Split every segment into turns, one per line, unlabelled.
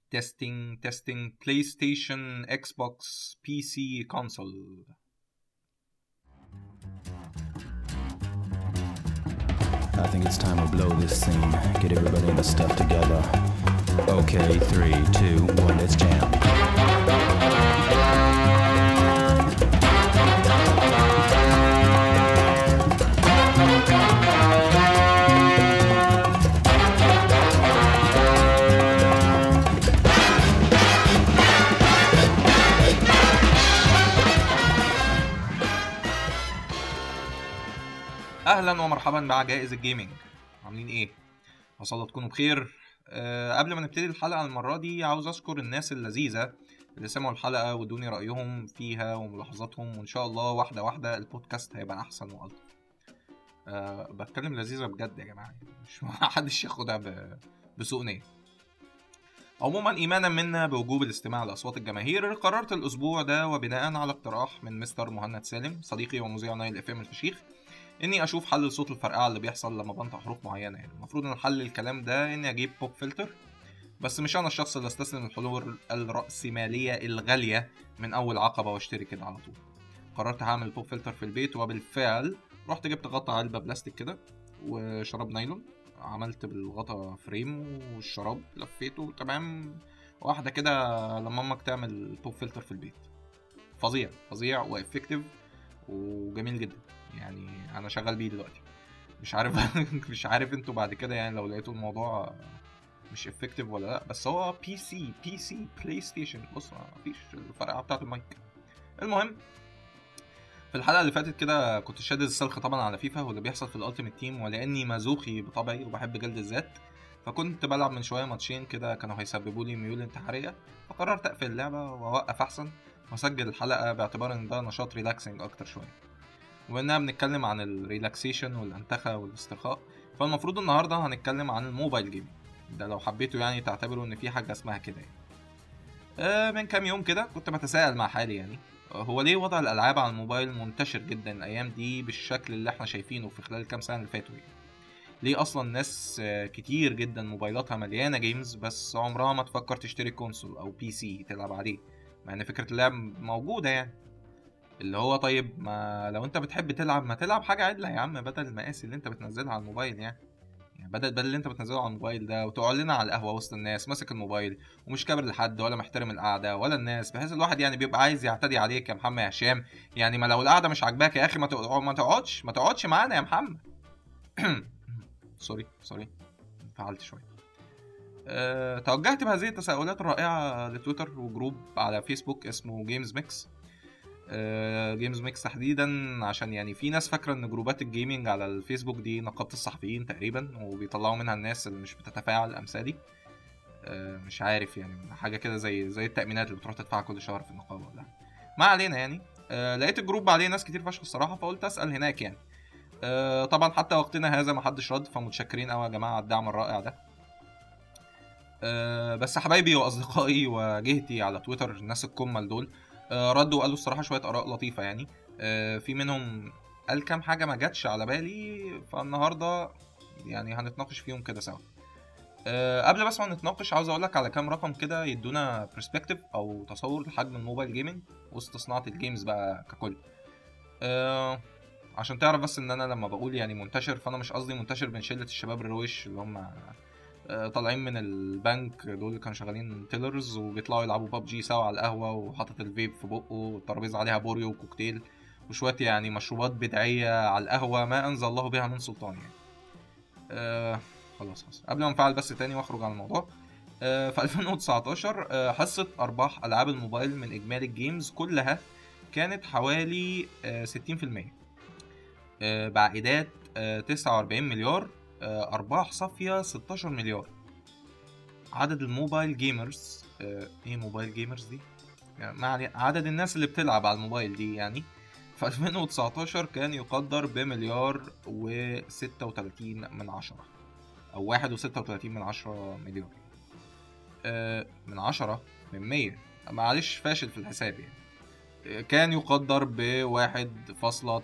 testing testing PlayStation Xbox PC console
I think it's time we blow this scene. Get everybody in the stuff together. Okay, three, two, one, let's jam.
اهلا ومرحبا مع جائز الجيمنج عاملين ايه وصلوا تكونوا بخير أه قبل ما نبتدي الحلقه المره دي عاوز اشكر الناس اللذيذه اللي سمعوا الحلقه وادوني رايهم فيها وملاحظاتهم وان شاء الله واحده واحده البودكاست هيبقى احسن والطف أه بتكلم لذيذه بجد يا جماعه مش محدش ياخدها ب- بسوء نيه عموما ايمانا منا بوجوب الاستماع لاصوات الجماهير قررت الاسبوع ده وبناء على اقتراح من مستر مهند سالم صديقي ومذيع نايل اف ام الفشيخ اني اشوف حل لصوت الفرقعه اللي بيحصل لما بنطق حروف معينه يعني المفروض ان حل الكلام ده اني اجيب بوب فلتر بس مش انا الشخص اللي استسلم الحلول الرأسمالية الغالية من أول عقبة واشتري كده على طول قررت هعمل بوب فلتر في البيت وبالفعل رحت جبت غطا علبة بلاستيك كده وشراب نايلون عملت بالغطا فريم والشراب لفيته تمام واحدة كده لما امك تعمل بوب فلتر في البيت فظيع فظيع وافكتيف وجميل جدا يعني انا شغال بيه دلوقتي مش عارف مش عارف انتوا بعد كده يعني لو لقيتوا الموضوع مش افكتيف ولا لا بس هو بي سي بي سي بلاي ستيشن بص مفيش الفرقعه بتاعت المايك المهم في الحلقه اللي فاتت كده كنت شادد السلخ طبعا على فيفا واللي بيحصل في الالتيميت تيم ولاني مازوخي بطبعي وبحب جلد الذات فكنت بلعب من شويه ماتشين كده كانوا هيسببوا لي ميول انتحاريه فقررت اقفل اللعبه واوقف احسن واسجل الحلقه باعتبار ان ده نشاط ريلاكسنج اكتر شويه واننا بنتكلم عن الريلاكسيشن والانتخه والاسترخاء فالمفروض النهارده هنتكلم عن الموبايل جيمنج ده لو حبيتوا يعني تعتبروا ان في حاجه اسمها كده يعني. آه من كام يوم كده كنت بتساءل مع حالي يعني آه، هو ليه وضع الالعاب على الموبايل منتشر جدا الايام دي بالشكل اللي احنا شايفينه في خلال الكام سنه اللي فاتوا يعني ليه اصلا ناس آه، كتير جدا موبايلاتها مليانه جيمز بس عمرها ما تفكر تشتري كونسول او بي سي تلعب عليه مع ان فكره اللعب موجوده يعني اللي هو طيب ما لو انت بتحب تلعب ما تلعب حاجه عدله يا عم بدل المقاس اللي انت بتنزلها على الموبايل يعني يعني بدل بدل اللي انت بتنزله على الموبايل ده وتقعد لنا على القهوه وسط الناس ماسك الموبايل ومش كابر لحد ولا محترم القعده ولا الناس بحيث الواحد يعني بيبقى عايز يعتدي عليك يا محمد يا هشام يعني ما لو القعده مش عاجباك يا اخي ما تقعد- ما تقعدش ما تقعدش معانا يا محمد سوري سوري انفعلت شويه أه، توجهت بهذه التساؤلات الرائعه لتويتر وجروب على فيسبوك اسمه جيمز ميكس جيمز ميكس تحديدا عشان يعني في ناس فاكره ان جروبات الجيمنج على الفيسبوك دي نقابه الصحفيين تقريبا وبيطلعوا منها الناس اللي مش بتتفاعل امثالي آه، مش عارف يعني حاجه كده زي زي التامينات اللي بتروح تدفعها كل شهر في النقابه ولا ما علينا يعني آه، لقيت الجروب عليه ناس كتير فشخ الصراحه فقلت اسال هناك يعني آه، طبعا حتى وقتنا هذا ما حدش رد فمتشكرين قوي يا جماعه على الدعم الرائع ده آه، بس حبايبي واصدقائي وجهتي على تويتر الناس الكمل دول آه، ردوا وقالوا الصراحه شويه اراء لطيفه يعني آه، في منهم قال كام حاجه ما جاتش على بالي فالنهارده يعني هنتناقش فيهم كده سوا آه، قبل بس ما نتناقش عاوز اقول لك على كام رقم كده يدونا برسبكتيف او تصور لحجم الموبايل جيمنج وسط صناعه الجيمز بقى ككل آه، عشان تعرف بس ان انا لما بقول يعني منتشر فانا مش قصدي منتشر بين شله الشباب الرويش اللي هم آه، طالعين من البنك دول اللي كانوا شغالين تيلرز وبيطلعوا يلعبوا ببجي سوا على القهوه وحاطط الفيب في بقه والترابيزه عليها بوريو وكوكتيل وشويه يعني مشروبات بدعيه على القهوه ما انزل الله بها من سلطان يعني آه خلاص خلاص قبل ما انفعل بس تاني واخرج عن الموضوع آه في 2019 آه حصه ارباح العاب الموبايل من اجمالي الجيمز كلها كانت حوالي آه 60% آه بعائدات آه 49 مليار آه، أرباح صافية 16 مليار عدد الموبايل جيمرز آه، إيه موبايل جيمرز دي؟ يعني ما علي- عدد الناس اللي بتلعب على الموبايل دي يعني في 2019 كان يقدر بمليار و 36 من عشرة أو واحد و 36 من عشرة مليار آه، من عشرة من مية معلش فاشل في الحساب يعني آه، كان يقدر ب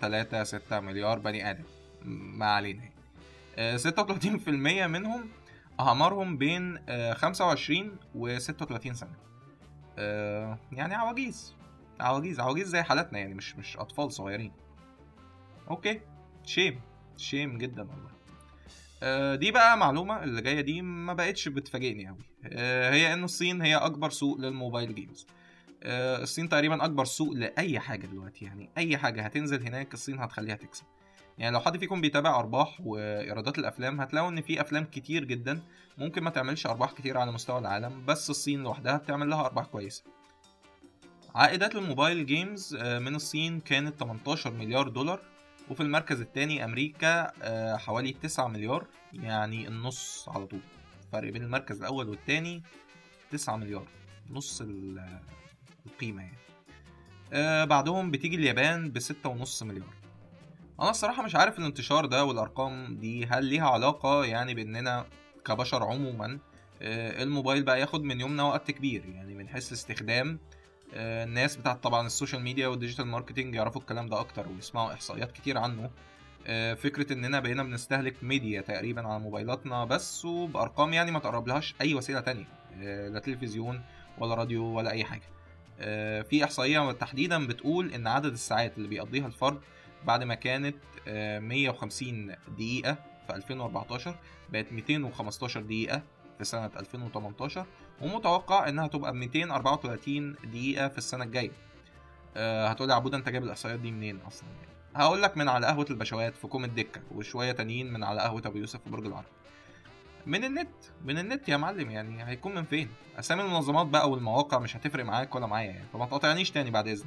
1.36 مليار بني آدم ما علينا يعني. آه، 36% منهم اعمارهم بين آه، 25 و 36 سنه آه، يعني عواجيز عواجيز عواجيز زي حالتنا يعني مش مش اطفال صغيرين اوكي شيم شيم جدا والله آه، دي بقى معلومة اللي جاية دي ما بقتش بتفاجئني أوي آه، هي إن الصين هي أكبر سوق للموبايل جيمز آه، الصين تقريبا أكبر سوق لأي حاجة دلوقتي يعني أي حاجة هتنزل هناك الصين هتخليها تكسب يعني لو حد فيكم بيتابع أرباح وإيرادات الأفلام هتلاقوا إن في أفلام كتير جدا ممكن ما تعملش أرباح كتير على مستوى العالم بس الصين لوحدها بتعمل لها أرباح كويسة عائدات الموبايل جيمز آه، من الصين كانت 18 مليار دولار وفي المركز الثاني امريكا آه، حوالي 9 مليار يعني النص على طول فرق بين المركز الاول والثاني 9 مليار نص ال- القيمه يعني آه، بعدهم بتيجي اليابان ب 6.5 مليار انا الصراحه مش عارف الانتشار ده والارقام دي هل ليها علاقه يعني باننا كبشر عموما آه، الموبايل بقى ياخد من يومنا وقت كبير يعني من حيث الاستخدام آه، الناس بتاعت طبعا السوشيال ميديا والديجيتال ماركتينج يعرفوا الكلام ده اكتر ويسمعوا احصائيات كتير عنه آه، فكره اننا بقينا بنستهلك ميديا تقريبا على موبايلاتنا بس وبارقام يعني ما تقربلهاش اي وسيله تانية آه، لا تلفزيون ولا راديو ولا اي حاجه آه، في احصائيه تحديدا بتقول ان عدد الساعات اللي بيقضيها الفرد بعد ما كانت آه، 150 دقيقه في 2014 بقت 215 دقيقه في سنه 2018 ومتوقع انها تبقى 234 دقيقه في السنه الجايه أه هتقولي يا عبود انت جايب الاحصائيات دي منين اصلا يعني هقول لك من على قهوه البشوات في كوم الدكه وشويه تانيين من على قهوه ابو يوسف في برج العرب من النت من النت يا معلم يعني هيكون من فين اسامي المنظمات بقى والمواقع مش هتفرق معاك ولا معايا يعني فما تقاطعنيش تاني بعد اذنك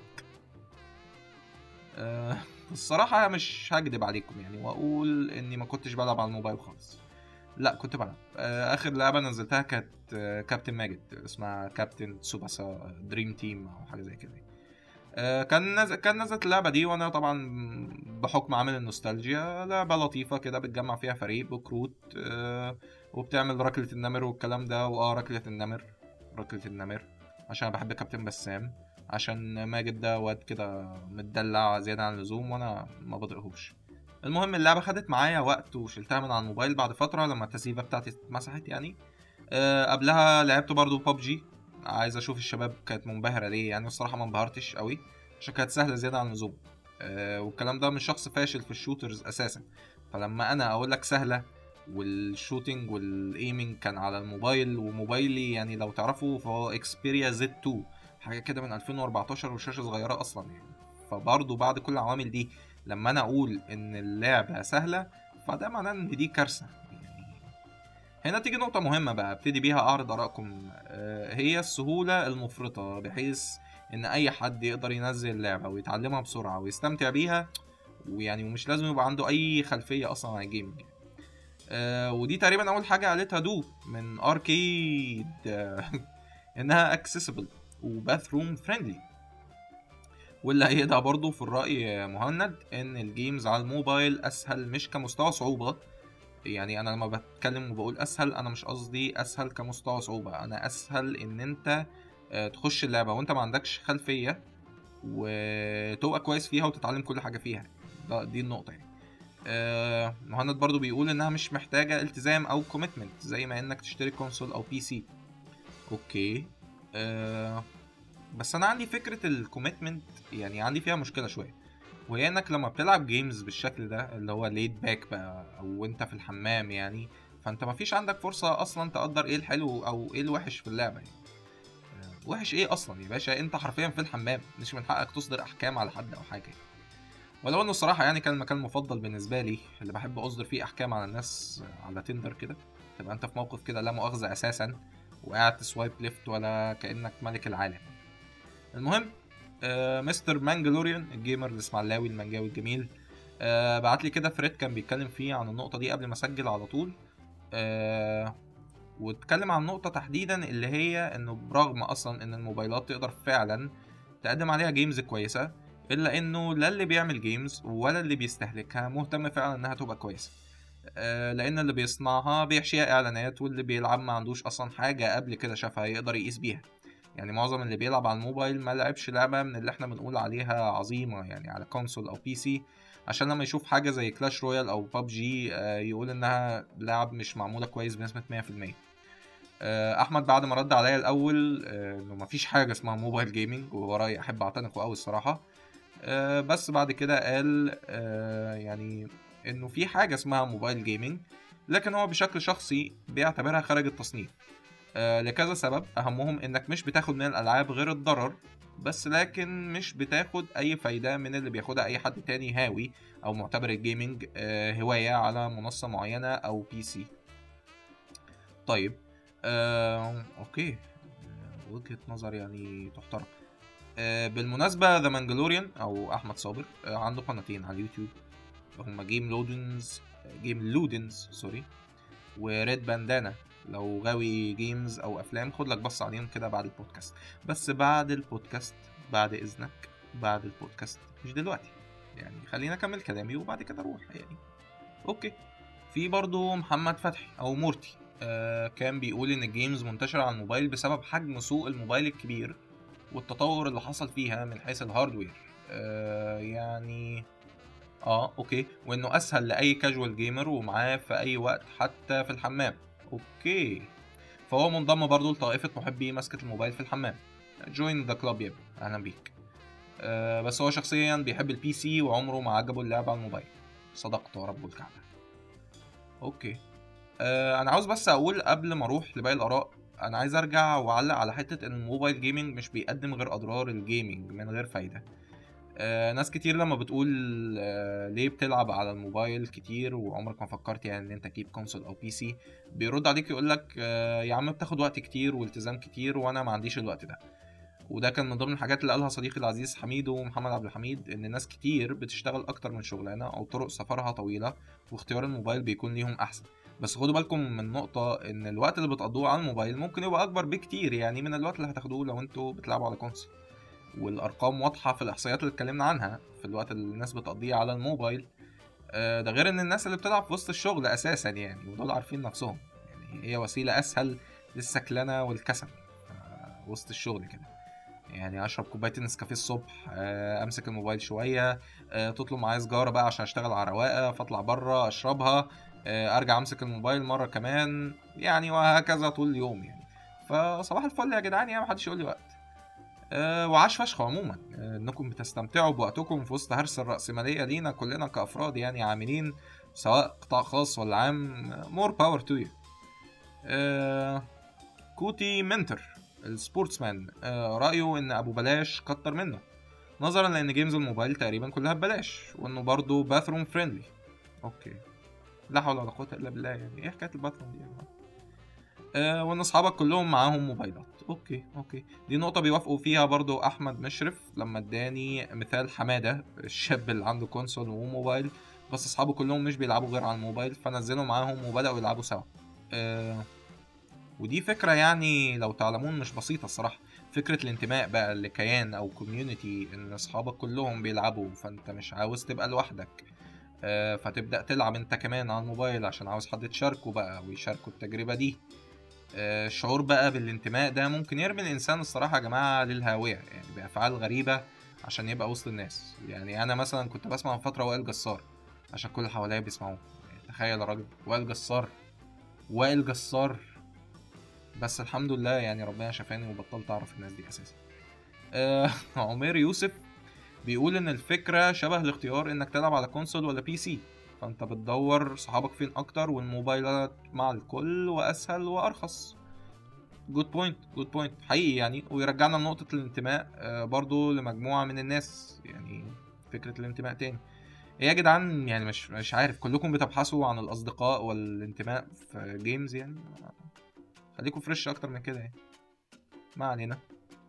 أه الصراحه مش هكدب عليكم يعني واقول اني ما كنتش بلعب على الموبايل خالص لا كنت بلعب آه، اخر لعبه نزلتها كانت آه، كابتن ماجد اسمها كابتن سوباسا دريم تيم او حاجه زي كده آه، كان نزل كان نزلت اللعبه دي وانا طبعا بحكم عامل النوستالجيا لعبه لطيفه كده بتجمع فيها فريق بكروت آه، وبتعمل ركله النمر والكلام ده واه ركله النمر ركله النمر عشان أنا بحب كابتن بسام عشان ماجد ده واد كده متدلع زياده عن اللزوم وانا ما بطيقهوش المهم اللعبه خدت معايا وقت وشلتها من على الموبايل بعد فتره لما التسييفه بتاعتي اتمسحت يعني أه قبلها لعبت برضو ببجي عايز اشوف الشباب كانت منبهره ليه يعني الصراحه ما انبهرتش قوي عشان كانت سهله زياده عن اللزوم أه والكلام ده من شخص فاشل في الشوترز اساسا فلما انا اقول لك سهله والشوتينج والايمنج كان على الموبايل وموبايلي يعني لو تعرفوا فهو اكسبيريا زد 2 حاجه كده من 2014 وشاشه صغيره اصلا يعني فبرضه بعد كل العوامل دي لما انا اقول ان اللعبه سهله فده معناه ان دي كارثه يعني هنا تيجي نقطة مهمة بقى ابتدي بيها أعرض آرائكم آه، هي السهولة المفرطة بحيث إن أي حد يقدر ينزل اللعبة ويتعلمها بسرعة ويستمتع بيها ويعني ومش لازم يبقى عنده أي خلفية أصلا عن الجيمنج آه، ودي تقريبا أول حاجة قالتها دو من أركيد آه، إنها اكسسبل وباث روم فريندلي واللي هيدها برضه في الرأي مهند إن الجيمز على الموبايل أسهل مش كمستوى صعوبة يعني أنا لما بتكلم وبقول أسهل أنا مش قصدي أسهل كمستوى صعوبة أنا أسهل إن أنت آه، تخش اللعبة وأنت ما عندكش خلفية وتبقى كويس فيها وتتعلم كل حاجة فيها ده دي النقطة يعني آه، مهند برضو بيقول إنها مش محتاجة التزام أو كوميتمنت زي ما إنك تشتري كونسول أو بي سي أوكي آه، بس انا عندي فكره الكوميتمنت يعني عندي فيها مشكله شويه وهي انك لما بتلعب جيمز بالشكل ده اللي هو ليد باك بقى او انت في الحمام يعني فانت مفيش عندك فرصه اصلا تقدر ايه الحلو او ايه الوحش في اللعبه يعني آه، وحش ايه اصلا يا باشا انت حرفيا في الحمام مش من حقك تصدر احكام على حد او حاجه ولو انه الصراحه يعني كان المكان المفضل بالنسبه لي اللي بحب اصدر فيه احكام على الناس على تندر كده تبقى انت في موقف كده لا مؤاخذه اساسا وقاعد تسوايب ليفت ولا كانك ملك العالم المهم آه مستر مانجلوريان الجيمر الاسماعيلاوي المنجاوي الجميل آه بعت لي كده ثريد كان بيتكلم فيه عن النقطه دي قبل ما اسجل على طول آه واتكلم عن نقطه تحديدا اللي هي انه برغم اصلا ان الموبايلات تقدر فعلا تقدم عليها جيمز كويسه الا انه لا اللي بيعمل جيمز ولا اللي بيستهلكها مهتم فعلا انها تبقى كويسه آه، لان اللي بيصنعها بيحشيها اعلانات واللي بيلعب ما عندوش اصلا حاجه قبل كده شافها يقدر يقيس بيها يعني معظم اللي بيلعب على الموبايل ما لعبش لعبه من اللي احنا بنقول عليها عظيمه يعني على كونسول او بي سي عشان لما يشوف حاجه زي كلاش رويال او ببجي يقول انها لعب مش معموله كويس بنسبه 100% آه، احمد بعد ما رد عليا الاول آه، انه مفيش حاجه اسمها موبايل جيمنج وهو راي احب اعتنقه قوي الصراحه آه، بس بعد كده قال آه، يعني انه في حاجه اسمها موبايل جيمنج لكن هو بشكل شخصي بيعتبرها خارج التصنيف آه، لكذا سبب اهمهم انك مش بتاخد من الالعاب غير الضرر بس لكن مش بتاخد اي فايده من اللي بياخدها اي حد تاني هاوي او معتبر الجيمنج آه، هوايه على منصه معينه او بي سي طيب آه، اوكي آه، وجهه نظر يعني تحترم آه، بالمناسبة ذا مانجلوريان أو أحمد صابر آه، عنده قناتين على اليوتيوب هما جيم لودنز جيم لودنز سوري وريد باندانا لو غاوي جيمز أو أفلام خد لك بص عليهم كده بعد البودكاست بس بعد البودكاست بعد إذنك بعد البودكاست مش دلوقتي يعني خلينا أكمل كلامي وبعد كده أروح يعني أوكي في برضو محمد فتحي أو مورتي آه كان بيقول إن الجيمز منتشرة على الموبايل بسبب حجم سوق الموبايل الكبير والتطور اللي حصل فيها من حيث الهاردوير آه يعني اه اوكي وانه اسهل لاي كاجوال جيمر ومعاه في اي وقت حتى في الحمام اوكي فهو منضم برضو لطائفة محبي مسكة الموبايل في الحمام جوين ذا كلاب يا ابني. اهلا بيك آه بس هو شخصيا بيحب البي سي وعمره ما عجبه اللعب على الموبايل صدقت ورب الكعبة اوكي آه انا عاوز بس اقول قبل ما اروح لباقي الاراء انا عايز ارجع واعلق على حته ان الموبايل جيمنج مش بيقدم غير اضرار الجيمنج من غير فايده آه ناس كتير لما بتقول آه ليه بتلعب على الموبايل كتير وعمرك ما فكرت يعني ان انت تجيب كونسول او بي سي بيرد عليك يقول لك آه يا عم بتاخد وقت كتير والتزام كتير وانا ما عنديش الوقت ده وده كان من ضمن الحاجات اللي قالها صديقي العزيز حميد ومحمد عبد الحميد ان ناس كتير بتشتغل اكتر من شغلانه او طرق سفرها طويله واختيار الموبايل بيكون ليهم احسن بس خدوا بالكم من نقطة إن الوقت اللي بتقضوه على الموبايل ممكن يبقى أكبر بكتير يعني من الوقت اللي هتاخدوه لو أنتوا بتلعبوا على كونسول والأرقام واضحة في الإحصائيات اللي اتكلمنا عنها في الوقت اللي الناس بتقضيه على الموبايل آه، ده غير إن الناس اللي بتلعب في وسط الشغل أساسا يعني ودول عارفين نفسهم يعني هي وسيلة أسهل للسكلنة والكسل آه، وسط الشغل كده يعني اشرب كوبايه نسكافيه الصبح آه، امسك الموبايل شويه آه، تطلب معايا سجاره بقى عشان اشتغل على رواقه فاطلع بره اشربها آه، ارجع امسك الموبايل مره كمان يعني وهكذا طول اليوم يعني فصباح الفل يا جدعان يعني محدش يقول لي وقت أه وعاش فشخ عموما آه، انكم بتستمتعوا بوقتكم في وسط هرس الرأسمالية لينا كلنا كأفراد يعني عاملين سواء قطاع خاص ولا عام مور باور تو يو كوتي منتر السبورتسمان آه، رأيه ان ابو بلاش كتر منه نظرا لان جيمز الموبايل تقريبا كلها ببلاش وانه برضه باثروم فريندلي اوكي لا حول ولا قوة الا بالله يعني ايه حكاية الباثروم دي يا جماعة آه وان اصحابك كلهم معاهم موبايلات اوكي اوكي دي نقطة بيوافقوا فيها برضو احمد مشرف لما اداني مثال حمادة الشاب اللي عنده كونسول وموبايل بس اصحابه كلهم مش بيلعبوا غير على الموبايل فنزلوا معاهم وبدأوا يلعبوا سوا آه ودي فكرة يعني لو تعلمون مش بسيطة الصراحة فكرة الانتماء بقى لكيان أو كوميونيتي إن أصحابك كلهم بيلعبوا فأنت مش عاوز تبقى لوحدك آه، فتبدأ تلعب أنت كمان على الموبايل عشان عاوز حد تشاركه بقى ويشاركوا التجربة دي آه، الشعور بقى بالانتماء ده ممكن يرمي الإنسان الصراحة يا جماعة للهاوية يعني بأفعال غريبة عشان يبقى وسط الناس يعني أنا مثلا كنت بسمع من فترة وائل جسار عشان كل اللي حواليا بيسمعوه يعني تخيل يا راجل وائل جسار وائل جسار بس الحمد لله يعني ربنا شفاني وبطلت اعرف الناس دي اساسا آه عمير يوسف بيقول ان الفكره شبه الاختيار انك تلعب على كونسول ولا بي سي فانت بتدور صحابك فين اكتر والموبايلات مع الكل واسهل وارخص جود بوينت جود بوينت حقيقي يعني ويرجعنا لنقطه الانتماء آه برضو لمجموعه من الناس يعني فكره الانتماء تاني ايه يا جدعان يعني مش مش عارف كلكم بتبحثوا عن الاصدقاء والانتماء في جيمز يعني خليكم فريش اكتر من كده يعني ما علينا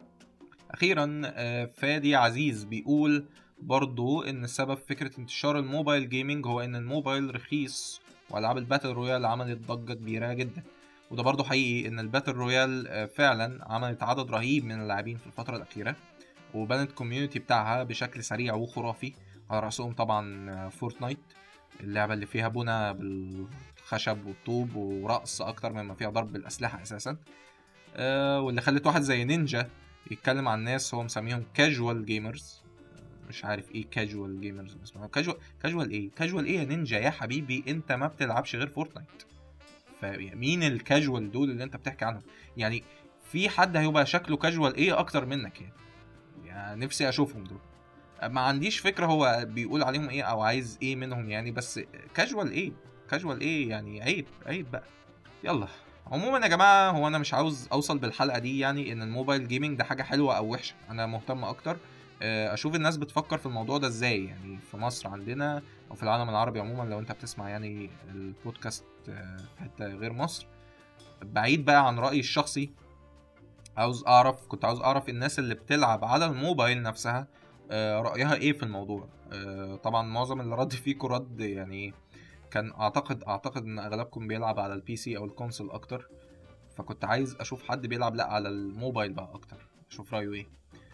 اخيرا آه، فادي عزيز بيقول برضو ان سبب فكرة انتشار الموبايل جيمنج هو ان الموبايل رخيص والعاب الباتل رويال عملت ضجة كبيرة جدا وده برضو حقيقي ان الباتل رويال آه، فعلا عملت عدد رهيب من اللاعبين في الفترة الاخيرة وبنت كوميونتي بتاعها بشكل سريع وخرافي على رأسهم طبعا آه، فورتنايت اللعبة اللي فيها بنى بالخشب والطوب ورقص أكتر مما فيها ضرب بالأسلحة أساسا آه، واللي خلت واحد زي نينجا يتكلم عن ناس هو مسميهم كاجوال جيمرز مش عارف ايه كاجوال جيمرز اسمها كاجوال كاجوال ايه كاجوال ايه يا نينجا يا حبيبي انت ما بتلعبش غير فورتنايت فمين الكاجوال دول اللي انت بتحكي عنهم يعني في حد هيبقى شكله كاجوال ايه اكتر منك يعني يعني نفسي اشوفهم دول ما عنديش فكره هو بيقول عليهم ايه او عايز ايه منهم يعني بس كاجوال ايه كاجوال ايه يعني عيب عيب بقى يلا عموما يا جماعه هو انا مش عاوز اوصل بالحلقه دي يعني ان الموبايل جيمنج ده حاجه حلوه او وحشه انا مهتم اكتر آه، اشوف الناس بتفكر في الموضوع ده ازاي يعني في مصر عندنا او في العالم العربي عموما لو انت بتسمع يعني البودكاست آه، في حته غير مصر بعيد بقى عن رايي الشخصي عاوز اعرف كنت عاوز اعرف الناس اللي بتلعب على الموبايل نفسها آه، رايها ايه في الموضوع آه، طبعا معظم اللي رد فيكم رد يعني كان اعتقد اعتقد ان اغلبكم بيلعب على البي سي او الكونسول اكتر فكنت عايز اشوف حد بيلعب لا على الموبايل بقى اكتر اشوف رايه ايه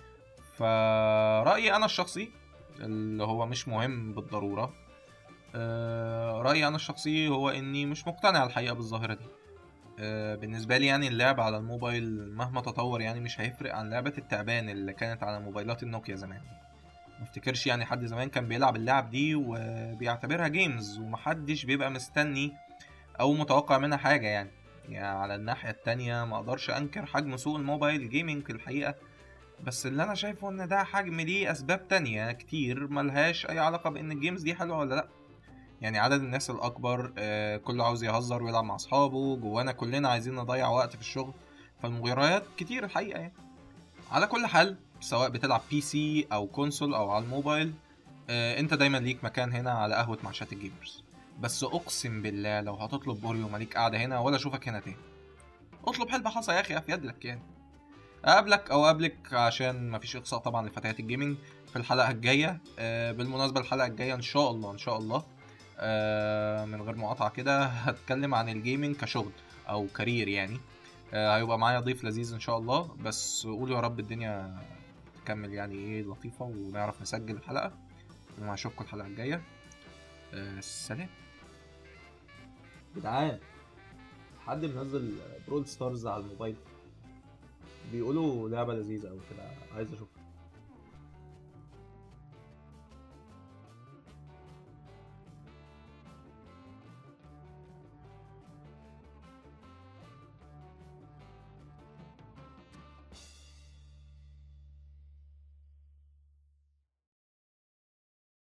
فرأيي انا الشخصي اللي هو مش مهم بالضرورة آه، رأيي انا الشخصي هو اني مش مقتنع الحقيقة بالظاهرة دي آه، بالنسبة لي يعني اللعب على الموبايل مهما تطور يعني مش هيفرق عن لعبة التعبان اللي كانت على موبايلات النوكيا زمان ما افتكرش يعني حد زمان كان بيلعب اللعب دي وبيعتبرها جيمز ومحدش بيبقى مستني او متوقع منها حاجة يعني يعني على الناحية التانية ما اقدرش انكر حجم سوق الموبايل جيمنج الحقيقة بس اللي انا شايفه ان ده حجم ليه اسباب تانية كتير ملهاش اي علاقة بان الجيمز دي حلوة ولا لا يعني عدد الناس الاكبر آه، كله عاوز يهزر ويلعب مع اصحابه جوانا كلنا عايزين نضيع وقت في الشغل فالمغريات كتير الحقيقة يعني على كل حال سواء بتلعب بي سي او كونسول او على الموبايل آه، انت دايما ليك مكان هنا على قهوة معشات الجيمرز بس اقسم بالله لو هتطلب بوريو ماليك قاعدة هنا ولا اشوفك هنا تاني اطلب حلبة حصى يا اخي افيد لك يعني اقابلك او اقابلك عشان مفيش اقصاء طبعا لفتيات الجيمنج في الحلقه الجايه آه، بالمناسبه الحلقه الجايه ان شاء الله ان شاء الله آه، من غير مقاطعه كده هتكلم عن الجيمنج كشغل او كارير يعني آه، هيبقى معايا ضيف لذيذ ان شاء الله بس قولوا يا رب الدنيا تكمل يعني ايه لطيفه ونعرف نسجل الحلقه انا هشوفكم الحلقه الجايه آه، سلام جدعان حد منزل برول ستارز على الموبايل بيقولوا لعبه لذيذه او كده عايز اشوفها